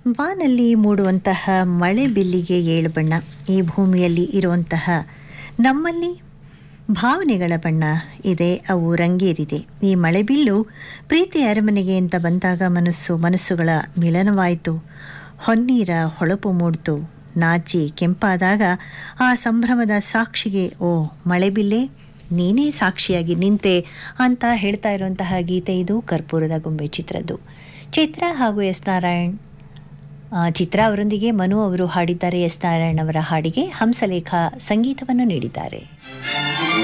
ಬಾನಲ್ಲಿ ಮೂಡುವಂತಹ ಮಳೆ ಬಿಲ್ಲಿಗೆ ಏಳು ಬಣ್ಣ ಈ ಭೂಮಿಯಲ್ಲಿ ಇರುವಂತಹ ನಮ್ಮಲ್ಲಿ ಭಾವನೆಗಳ ಬಣ್ಣ ಇದೆ ಅವು ರಂಗೇರಿದೆ ಈ ಮಳೆಬಿಲ್ಲು ಪ್ರೀತಿ ಅರಮನೆಗೆ ಅಂತ ಬಂದಾಗ ಮನಸ್ಸು ಮನಸ್ಸುಗಳ ಮಿಲನವಾಯಿತು ಹೊನ್ನೀರ ಹೊಳಪು ಮೂಡ್ತು ನಾಚಿ ಕೆಂಪಾದಾಗ ಆ ಸಂಭ್ರಮದ ಸಾಕ್ಷಿಗೆ ಓ ಮಳೆಬಿಲ್ಲೆ ನೀನೇ ಸಾಕ್ಷಿಯಾಗಿ ನಿಂತೆ ಅಂತ ಹೇಳ್ತಾ ಇರುವಂತಹ ಗೀತೆ ಇದು ಕರ್ಪೂರದ ಗೊಂಬೆ ಚಿತ್ರದ್ದು ಚಿತ್ರ ಹಾಗೂ ಎಸ್ ನಾರಾಯಣ್ ಆ, ಚಿತ್ರ ಅವರೊಂದಿಗೆ ಮನು ಅವರು ಹಾಡಿದ್ದಾರೆ ಎಸ್ ನಾರಾಯಣ್ ಅವರ ಹಾಡಿಗೆ ಹಂಸಲೇಖ ಸಂಗೀತವನ್ನು ನೀಡಿದ್ದಾರೆ